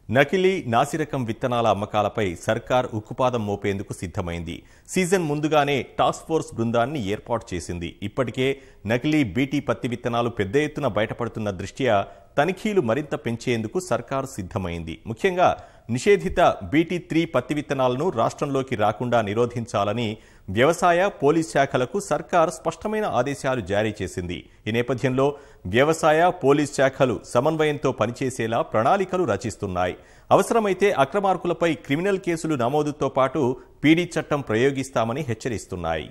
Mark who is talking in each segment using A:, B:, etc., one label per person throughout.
A: నకిలీ నాసిరకం విత్తనాల అమ్మకాలపై సర్కార్ ఉక్కుపాదం మోపేందుకు సిద్ధమైంది సీజన్ ముందుగానే టాస్క్ ఫోర్స్ బృందాన్ని ఏర్పాటు చేసింది ఇప్పటికే నకిలీ బీటీ పత్తి విత్తనాలు పెద్ద ఎత్తున బయటపడుతున్న దృష్ట్యా తనిఖీలు మరింత పెంచేందుకు సర్కారు సిద్ధమైంది ముఖ్యంగా నిషేధిత బీటీ త్రీ పత్తి విత్తనాలను రాష్ట్రంలోకి రాకుండా నిరోధించాలని వ్యవసాయ పోలీస్ శాఖలకు సర్కార్ స్పష్టమైన ఆదేశాలు జారీ చేసింది ఈ నేపథ్యంలో వ్యవసాయ పోలీస్ శాఖలు సమన్వయంతో పనిచేసేలా ప్రణాళికలు రచిస్తున్నాయి అవసరమైతే అక్రమార్కులపై క్రిమినల్ కేసులు నమోదుతో పాటు పీడీ చట్టం ప్రయోగిస్తామని హెచ్చరిస్తున్నాయి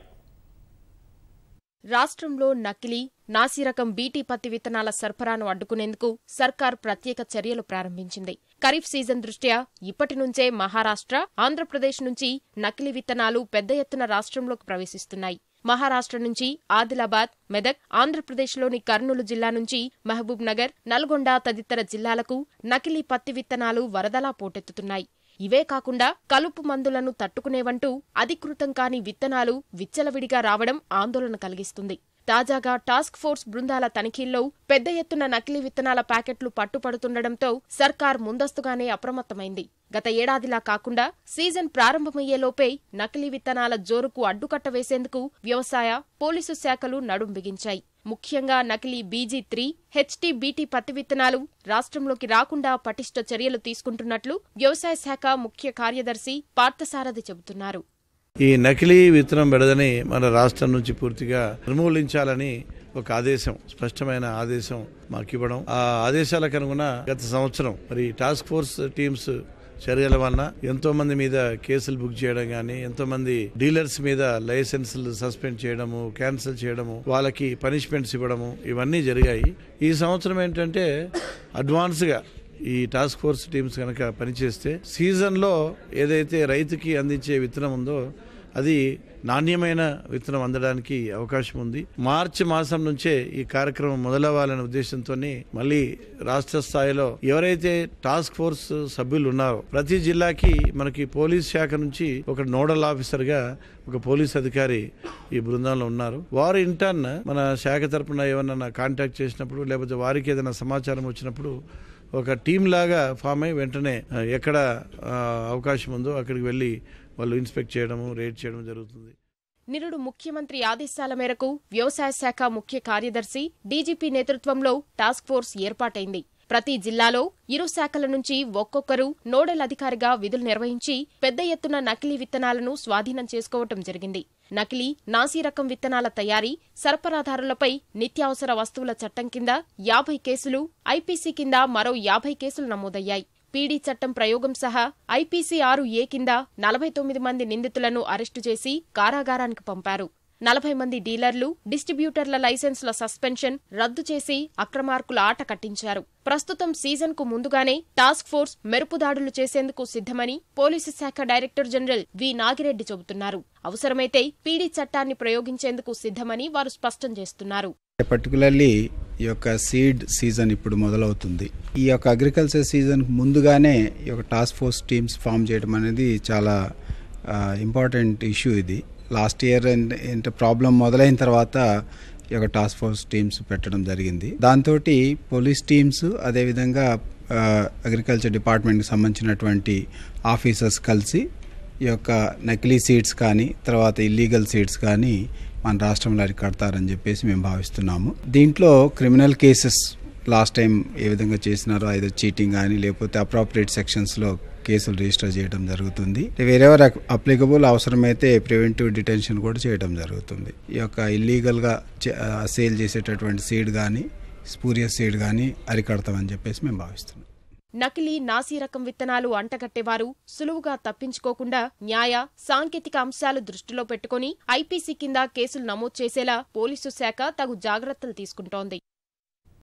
B: రాష్ట్రంలో నకిలీ నాసిరకం బీటీ పత్తి విత్తనాల సరఫరాను అడ్డుకునేందుకు సర్కార్ ప్రత్యేక చర్యలు ప్రారంభించింది ఖరీఫ్ సీజన్ దృష్ట్యా ఇప్పటి నుంచే మహారాష్ట్ర ఆంధ్రప్రదేశ్ నుంచి నకిలీ విత్తనాలు పెద్ద ఎత్తున రాష్ట్రంలోకి ప్రవేశిస్తున్నాయి మహారాష్ట్ర నుంచి ఆదిలాబాద్ మెదక్ ఆంధ్రప్రదేశ్లోని కర్నూలు జిల్లా నుంచి మహబూబ్ నగర్ నల్గొండ తదితర జిల్లాలకు నకిలీ పత్తి విత్తనాలు వరదలా పోటెత్తుతున్నాయి ఇవే కాకుండా కలుపు మందులను తట్టుకునేవంటూ అధికృతం కాని విత్తనాలు విచ్చలవిడిగా రావడం ఆందోళన కలిగిస్తుంది తాజాగా టాస్క్ ఫోర్స్ బృందాల తనిఖీల్లో పెద్ద ఎత్తున నకిలీ విత్తనాల ప్యాకెట్లు పట్టుపడుతుండటంతో సర్కార్ ముందస్తుగానే అప్రమత్తమైంది గత ఏడాదిలా కాకుండా సీజన్ ప్రారంభమయ్యేలోపే నకిలీ విత్తనాల జోరుకు అడ్డుకట్ట వేసేందుకు వ్యవసాయ పోలీసు శాఖలు నడుం బిగించాయి ముఖ్యంగా నకిలీ బీజీ త్రీ హెచ్టీ బీటీ పత్తి విత్తనాలు రాష్ట్రంలోకి రాకుండా పటిష్ట చర్యలు తీసుకుంటున్నట్లు వ్యవసాయ శాఖ ముఖ్య కార్యదర్శి పార్థసారథి చెబుతున్నారు
C: ఈ నకిలీ విత్తనం బెడదని మన రాష్ట్రం నుంచి పూర్తిగా నిర్మూలించాలని ఒక ఆదేశం స్పష్టమైన ఆదేశం మాకు ఇవ్వడం ఆ ఆదేశాలకు అనుగుణ గత సంవత్సరం మరి టాస్క్ ఫోర్స్ టీమ్స్ చర్యల వలన ఎంతో మంది మీద కేసులు బుక్ చేయడం కానీ ఎంతో మంది డీలర్స్ మీద లైసెన్సులు సస్పెండ్ చేయడము క్యాన్సిల్ చేయడము వాళ్ళకి పనిష్మెంట్స్ ఇవ్వడము ఇవన్నీ జరిగాయి ఈ సంవత్సరం ఏంటంటే అడ్వాన్స్ గా ఈ టాస్క్ ఫోర్స్ టీమ్స్ కనుక పనిచేస్తే సీజన్లో ఏదైతే రైతుకి అందించే విత్తనం ఉందో అది నాణ్యమైన విత్తనం అందడానికి అవకాశం ఉంది మార్చి మాసం నుంచే ఈ కార్యక్రమం మొదలవ్వాలనే ఉద్దేశంతో మళ్ళీ రాష్ట్ర స్థాయిలో ఎవరైతే టాస్క్ ఫోర్స్ సభ్యులు ఉన్నారో ప్రతి జిల్లాకి మనకి పోలీస్ శాఖ నుంచి ఒక నోడల్ ఆఫీసర్ గా ఒక పోలీస్ అధికారి ఈ బృందంలో ఉన్నారు వారు ఇంటర్న్ మన శాఖ తరపున ఏమన్నా కాంటాక్ట్ చేసినప్పుడు లేకపోతే వారికి ఏదైనా సమాచారం వచ్చినప్పుడు ఒక టీం లాగా ఫామ్ అయి వెంటనే ఆ, ఎక్కడ ఆ, అవకాశం ఉందో అక్కడికి వెళ్ళి వాళ్ళు ఇన్స్పెక్ట్ చేయడము రేట్ చేయడం జరుగుతుంది
B: నిరుడు ముఖ్యమంత్రి ఆదేశాల మేరకు వ్యవసాయ శాఖ ముఖ్య కార్యదర్శి డీజీపీ నేతృత్వంలో టాస్క్ ఫోర్స్ ఏర్పాటైంది ప్రతి జిల్లాలో ఇరు శాఖల నుంచి ఒక్కొక్కరు నోడల్ అధికారిగా విధులు నిర్వహించి పెద్ద ఎత్తున నకిలీ విత్తనాలను స్వాధీనం చేసుకోవటం జరిగింది నకిలీ నాసీ రకం విత్తనాల తయారీ సరఫరాదారులపై నిత్యావసర వస్తువుల చట్టం కింద యాభై కేసులు ఐపీసీ కింద మరో యాభై కేసులు నమోదయ్యాయి పీడీ చట్టం ప్రయోగం సహా ఐపీసీ ఆరు ఏ కింద నలభై తొమ్మిది మంది నిందితులను అరెస్టు చేసి కారాగారానికి పంపారు నలభై మంది డీలర్లు డిస్ట్రిబ్యూటర్ల లైసెన్సుల సస్పెన్షన్ రద్దు చేసి అక్రమార్కుల ఆట కట్టించారు ప్రస్తుతం సీజన్ కు ముందుగానే టాస్క్ ఫోర్స్ మెరుపు దాడులు చేసేందుకు సిద్ధమని పోలీసు శాఖ డైరెక్టర్ జనరల్ వి నాగిరెడ్డి చెబుతున్నారు అవసరమైతే పీడీ చట్టాన్ని ప్రయోగించేందుకు సిద్ధమని వారు స్పష్టం చేస్తున్నారు
D: పర్టికులర్లీ ఈ యొక్క సీడ్ సీజన్ ఇప్పుడు మొదలవుతుంది ఈ యొక్క అగ్రికల్చర్ సీజన్ ముందుగానే ఈ యొక్క టాస్క్ ఫోర్స్ టీమ్స్ ఫామ్ చేయడం అనేది చాలా ఇంపార్టెంట్ ఇష్యూ ఇది లాస్ట్ ఇయర్ ఏంటంటే ప్రాబ్లం మొదలైన తర్వాత ఈ యొక్క టాస్క్ ఫోర్స్ టీమ్స్ పెట్టడం జరిగింది దాంతో పోలీస్ టీమ్స్ అదేవిధంగా అగ్రికల్చర్ డిపార్ట్మెంట్కి సంబంధించినటువంటి ఆఫీసర్స్ కలిసి ఈ యొక్క నకిలీ సీడ్స్ కానీ తర్వాత ఇల్లీగల్ సీడ్స్ కానీ మన రాష్ట్రంలో అరికడతారని చెప్పేసి మేము భావిస్తున్నాము దీంట్లో క్రిమినల్ కేసెస్ లాస్ట్ టైం ఏ విధంగా చేసినారో ఐదో చీటింగ్ కానీ లేకపోతే అప్రాపరియేట్ సెక్షన్స్లో కేసులు రిజిస్టర్ చేయడం జరుగుతుంది వేరెవర్ అప్లికబుల్ అవసరమైతే ప్రివెంటివ్ డిటెన్షన్ కూడా చేయడం జరుగుతుంది ఈ యొక్క ఇల్లీగల్గా సేల్ చేసేటటువంటి సీడ్ కానీ స్పూరియస్ సీడ్ కానీ అరికడతామని చెప్పేసి మేము భావిస్తున్నాం
B: నకిలీ నాసీ రకం విత్తనాలు అంటగట్టేవారు సులువుగా తప్పించుకోకుండా న్యాయ సాంకేతిక అంశాలు దృష్టిలో పెట్టుకుని ఐపీసీ కింద కేసులు నమోదు చేసేలా పోలీసు శాఖ తగు జాగ్రత్తలు తీసుకుంటోంది